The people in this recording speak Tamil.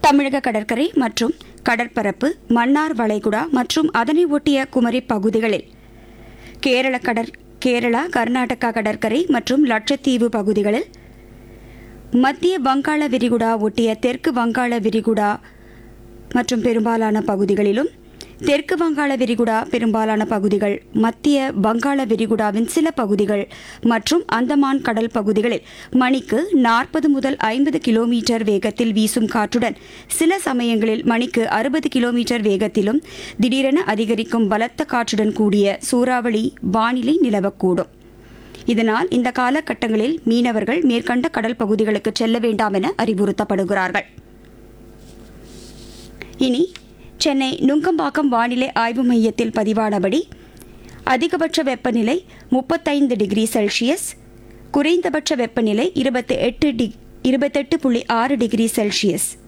தமிழக கடற்கரை மற்றும் கடற்பரப்பு மன்னார் வளைகுடா மற்றும் அதனை ஒட்டிய குமரி பகுதிகளில் கேரள கடற் கேரளா கர்நாடகா கடற்கரை மற்றும் லட்சத்தீவு பகுதிகளில் மத்திய வங்காள விரிகுடா ஒட்டிய தெற்கு வங்காள விரிகுடா மற்றும் பெரும்பாலான பகுதிகளிலும் தெற்கு வங்காள விரிகுடா பெரும்பாலான பகுதிகள் மத்திய வங்காள விரிகுடாவின் சில பகுதிகள் மற்றும் அந்தமான் கடல் பகுதிகளில் மணிக்கு நாற்பது முதல் ஐம்பது கிலோமீட்டர் வேகத்தில் வீசும் காற்றுடன் சில சமயங்களில் மணிக்கு அறுபது கிலோமீட்டர் வேகத்திலும் திடீரென அதிகரிக்கும் பலத்த காற்றுடன் கூடிய சூறாவளி வானிலை நிலவக்கூடும் இதனால் இந்த காலகட்டங்களில் மீனவர்கள் மேற்கண்ட கடல் பகுதிகளுக்கு செல்ல வேண்டாம் என அறிவுறுத்தப்படுகிறார்கள் இனி சென்னை நுங்கம்பாக்கம் வானிலை ஆய்வு மையத்தில் பதிவானபடி அதிகபட்ச வெப்பநிலை முப்பத்தைந்து டிகிரி செல்சியஸ் குறைந்தபட்ச வெப்பநிலை இருபத்தி எட்டு டி இருபத்தெட்டு புள்ளி ஆறு டிகிரி செல்சியஸ்